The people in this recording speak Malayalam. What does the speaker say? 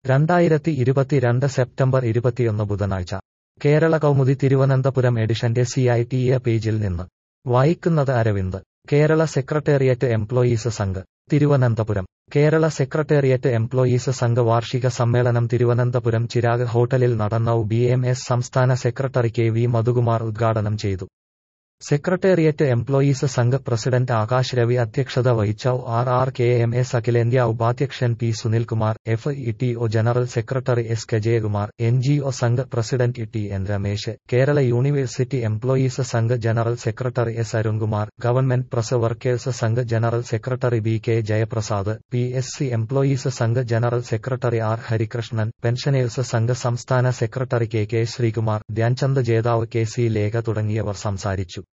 രണ്ടായിരത്തി ഇരുപത്തിരണ്ട് സെപ്റ്റംബർ ഇരുപത്തിയൊന്ന് ബുധനാഴ്ച കേരള കൗമുദി തിരുവനന്തപുരം എഡിഷന്റെ സി ഐ ടി എ പേജിൽ നിന്ന് വായിക്കുന്നത് Aravind Kerala secretariat employees Sangh Thiruvananthapuram Kerala secretariat employees Sangh വാർഷിക സമ്മേളനം തിരുവനന്തപുരം ചിരാഗ് ഹോട്ടലിൽ നടന്ന ബി എം എസ് സംസ്ഥാന സെക്രട്ടറി കെ വി മധുകുമാർ ഉദ്ഘാടനം ചെയ്തു secretariat employees Sangh president Akash Ravi അധ്യക്ഷത വഹിച്ച R R K M S അഖിലേന്ത്യാ ഉപാധ്യക്ഷൻ P Sunilkumar F E T O general secretary S K Jayakumar N G O Sangh president T N Ramesh Kerala university employees Sangh general secretary S Arunkumar government press workers Sangh general secretary B K Jayaprasad P S C employees Sangh general secretary R Harikrishnan pensioners Sangh സംസ്ഥാന secretary K K Sreekumar Dhyanchand ജേതാവ് കെ സി ലേഖ തുടങ്ങിയവർ സംസാരിച്ചു